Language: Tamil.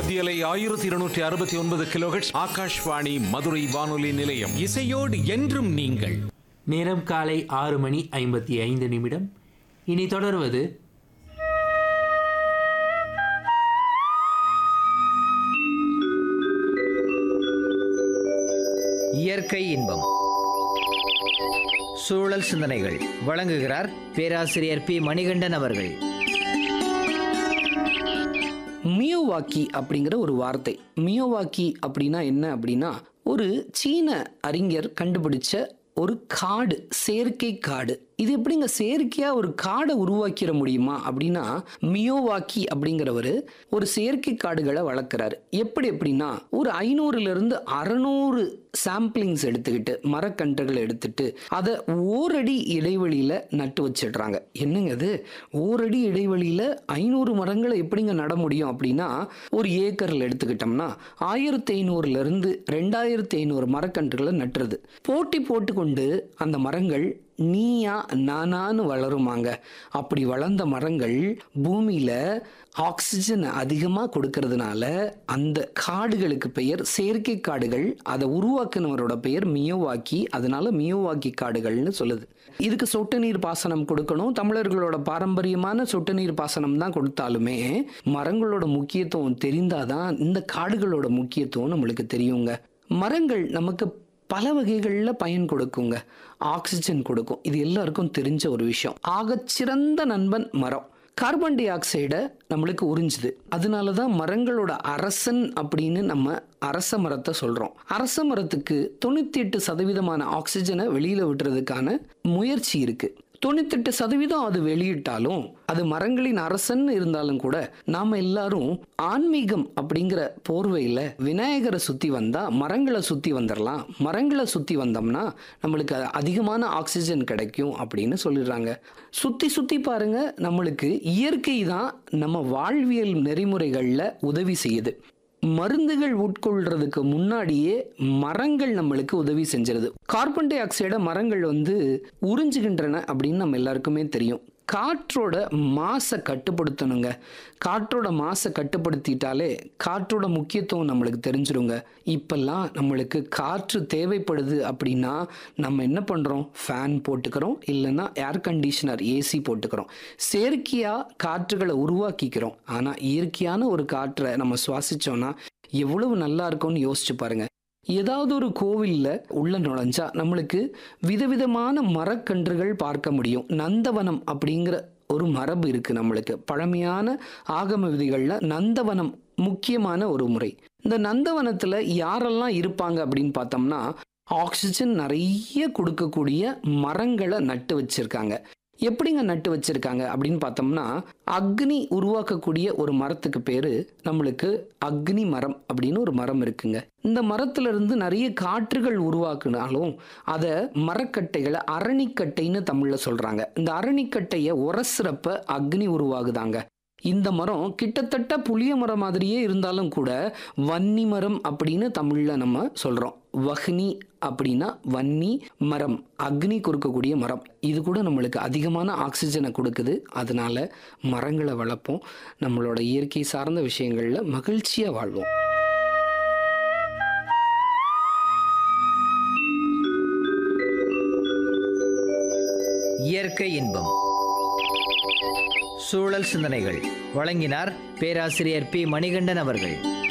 மத்தியலை ஆயிரத்தி இருநூற்றி அறுபத்தி ஒன்பது கிலோஹெட்ஸ் ஆகாஷ்வாணி மதுரை வானொலி நிலையம் இசையோடு என்றும் நீங்கள் நேரம் காலை ஆறு மணி ஐம்பத்தி ஐந்து நிமிடம் இனி தொடர்வது இயற்கை இன்பம் சூழல் சிந்தனைகள் வழங்குகிறார் பேராசிரியர் பி மணிகண்டன் அவர்கள் மியோவாக்கி அப்படிங்கிற ஒரு வார்த்தை மியோவாக்கி அப்படின்னா என்ன அப்படின்னா ஒரு சீன அறிஞர் கண்டுபிடிச்ச ஒரு காடு செயற்கை காடு இது எப்படிங்க செயற்கையாக ஒரு காடை உருவாக்கிட முடியுமா அப்படின்னா மியோவாக்கி அப்படிங்கிறவர் ஒரு செயற்கை காடுகளை வளர்க்குறாரு எப்படி எப்படின்னா ஒரு ஐநூறுலேருந்து அறநூறு சாம்பிளிங்ஸ் எடுத்துக்கிட்டு மரக்கன்றுகளை எடுத்துட்டு அதை ஓரடி இடைவெளியில் நட்டு வச்சிடுறாங்க என்னங்க அது ஓரடி இடைவெளியில் ஐநூறு மரங்களை எப்படிங்க நட முடியும் அப்படின்னா ஒரு ஏக்கரில் எடுத்துக்கிட்டோம்னா ஆயிரத்தி ஐநூறுலேருந்து ரெண்டாயிரத்தி ஐநூறு மரக்கன்றுகளை நட்டுறது போட்டி போட்டுக்கொண்டு அந்த மரங்கள் நீயா நானான்னு வளருமாங்க அப்படி வளர்ந்த மரங்கள் பூமியில் ஆக்சிஜன் அதிகமாக கொடுக்கறதுனால அந்த காடுகளுக்கு பெயர் செயற்கை காடுகள் அதை உருவாக்குனவரோட பெயர் மியோவாக்கி அதனால மியோவாக்கி காடுகள்னு சொல்லுது இதுக்கு சொட்டு நீர் பாசனம் கொடுக்கணும் தமிழர்களோட பாரம்பரியமான சொட்டு நீர் பாசனம் தான் கொடுத்தாலுமே மரங்களோட முக்கியத்துவம் தெரிந்தாதான் இந்த காடுகளோட முக்கியத்துவம் நம்மளுக்கு தெரியுங்க மரங்கள் நமக்கு பல வகைகளில் பயன் கொடுக்குங்க ஆக்சிஜன் கொடுக்கும் இது எல்லாருக்கும் தெரிஞ்ச ஒரு விஷயம் ஆகச்சிறந்த நண்பன் மரம் கார்பன் டை ஆக்சைடை நம்மளுக்கு உறிஞ்சுது அதனால தான் மரங்களோட அரசன் அப்படின்னு நம்ம அரச மரத்தை சொல்கிறோம் அரச மரத்துக்கு தொண்ணூற்றி எட்டு சதவீதமான ஆக்சிஜனை வெளியில் விடுறதுக்கான முயற்சி இருக்குது தொண்ணூத்தெட்டு சதவீதம் அது வெளியிட்டாலும் அது மரங்களின் அரசன் இருந்தாலும் கூட நாம எல்லாரும் ஆன்மீகம் அப்படிங்கிற போர்வையில் விநாயகரை சுற்றி வந்தா மரங்களை சுற்றி வந்துடலாம் மரங்களை சுற்றி வந்தோம்னா நம்மளுக்கு அதிகமான ஆக்சிஜன் கிடைக்கும் அப்படின்னு சொல்லிடுறாங்க சுற்றி சுற்றி பாருங்க நம்மளுக்கு இயற்கை தான் நம்ம வாழ்வியல் நெறிமுறைகளில் உதவி செய்யுது மருந்துகள் உட்கொள்றதுக்கு முன்னாடியே மரங்கள் நம்மளுக்கு உதவி செஞ்சிருது கார்பன் டை ஆக்சைடை மரங்கள் வந்து உறிஞ்சுகின்றன அப்படின்னு நம்ம எல்லாருக்குமே தெரியும் காற்றோட மாசை கட்டுப்படுத்தணுங்க காற்றோட மாசை கட்டுப்படுத்திட்டாலே காற்றோட முக்கியத்துவம் நம்மளுக்கு தெரிஞ்சிருங்க இப்பெல்லாம் நம்மளுக்கு காற்று தேவைப்படுது அப்படின்னா நம்ம என்ன பண்ணுறோம் ஃபேன் போட்டுக்கிறோம் இல்லைன்னா ஏர் கண்டிஷனர் ஏசி போட்டுக்கிறோம் செயற்கையாக காற்றுகளை உருவாக்கிக்கிறோம் ஆனால் இயற்கையான ஒரு காற்றை நம்ம சுவாசிச்சோம்னா எவ்வளவு நல்லா இருக்கும்னு யோசிச்சு பாருங்க ஏதாவது ஒரு கோவிலில் உள்ள நுழைஞ்சா நம்மளுக்கு விதவிதமான மரக்கன்றுகள் பார்க்க முடியும் நந்தவனம் அப்படிங்கிற ஒரு மரபு இருக்கு நம்மளுக்கு பழமையான ஆகம விதிகளில் நந்தவனம் முக்கியமான ஒரு முறை இந்த நந்தவனத்தில் யாரெல்லாம் இருப்பாங்க அப்படின்னு பார்த்தோம்னா ஆக்சிஜன் நிறைய கொடுக்கக்கூடிய மரங்களை நட்டு வச்சிருக்காங்க எப்படிங்க நட்டு வச்சிருக்காங்க அப்படின்னு பார்த்தோம்னா அக்னி உருவாக்கக்கூடிய ஒரு மரத்துக்கு பேரு நம்மளுக்கு அக்னி மரம் அப்படின்னு ஒரு மரம் இருக்குங்க இந்த மரத்துல இருந்து நிறைய காற்றுகள் உருவாக்குனாலும் அதை மரக்கட்டைகளை அரணிக்கட்டைன்னு தமிழ்ல சொல்றாங்க இந்த அரணிக்கட்டையை உரசுறப்ப அக்னி உருவாகுதாங்க இந்த மரம் கிட்டத்தட்ட புளிய மரம் மாதிரியே இருந்தாலும் கூட வன்னி மரம் அப்படின்னு தமிழ்ல நம்ம சொல்றோம் வஹ்னி அப்படின்னா வன்னி மரம் அக்னி கொடுக்கக்கூடிய மரம் இது கூட நம்மளுக்கு அதிகமான ஆக்சிஜனை கொடுக்குது அதனால மரங்களை வளர்ப்போம் நம்மளோட இயற்கை சார்ந்த விஷயங்கள்ல மகிழ்ச்சியா வாழ்வோம் இயற்கை இன்பம் சூழல் சிந்தனைகள் வழங்கினார் பேராசிரியர் பி மணிகண்டன் அவர்கள்